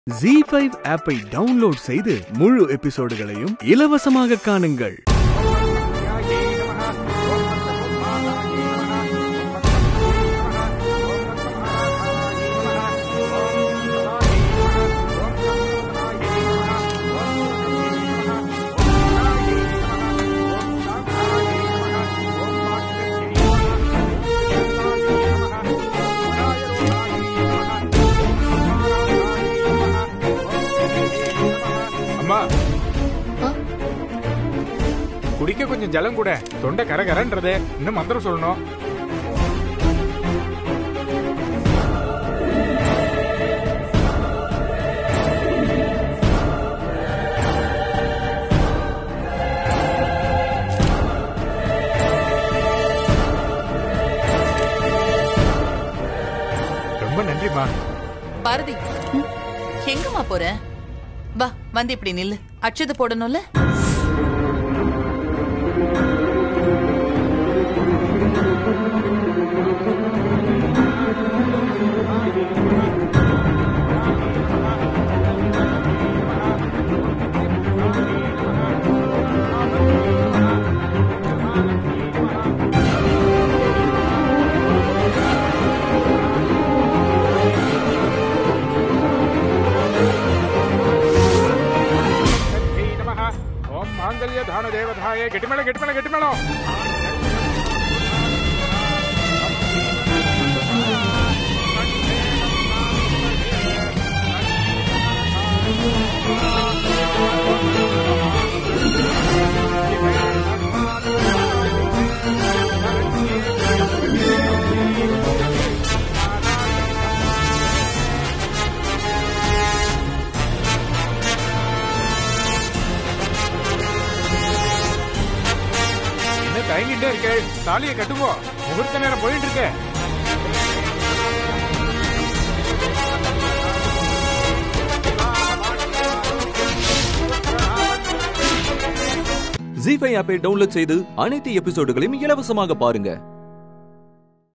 G five ஆப்பை download செய்து முழு எபிசோடுகளையும் இலவசமாக காணுங்கள் அம்மா குடிக்க கொஞ்சம் ஜலம் கூட தொண்டை கர கரன்றது இன்னும் மந்திரம் சொல்லணும் ரொம்ப நன்றிம்மா பாரதி எங்கம்மா போற வா வந்து இப்படி நில்லு அச்சது போடணும்ல ஹே நமஹ ஓம் மாங்கல்ய தான தேவதாய கெட்டிமேளம் கெட்டிமேளம் கெட்டிமேளம் என்ன தயங்கிட்டே இருக்கே தாலியை கட்டுவோ முகூர்த்த நேரம் போயிட்டு இருக்கே ஜி ஃபைவ் ஆப்பை டவுன்லோட் செய்து அனைத்து எபிசோடுகளையும் இலவசமாக பாருங்க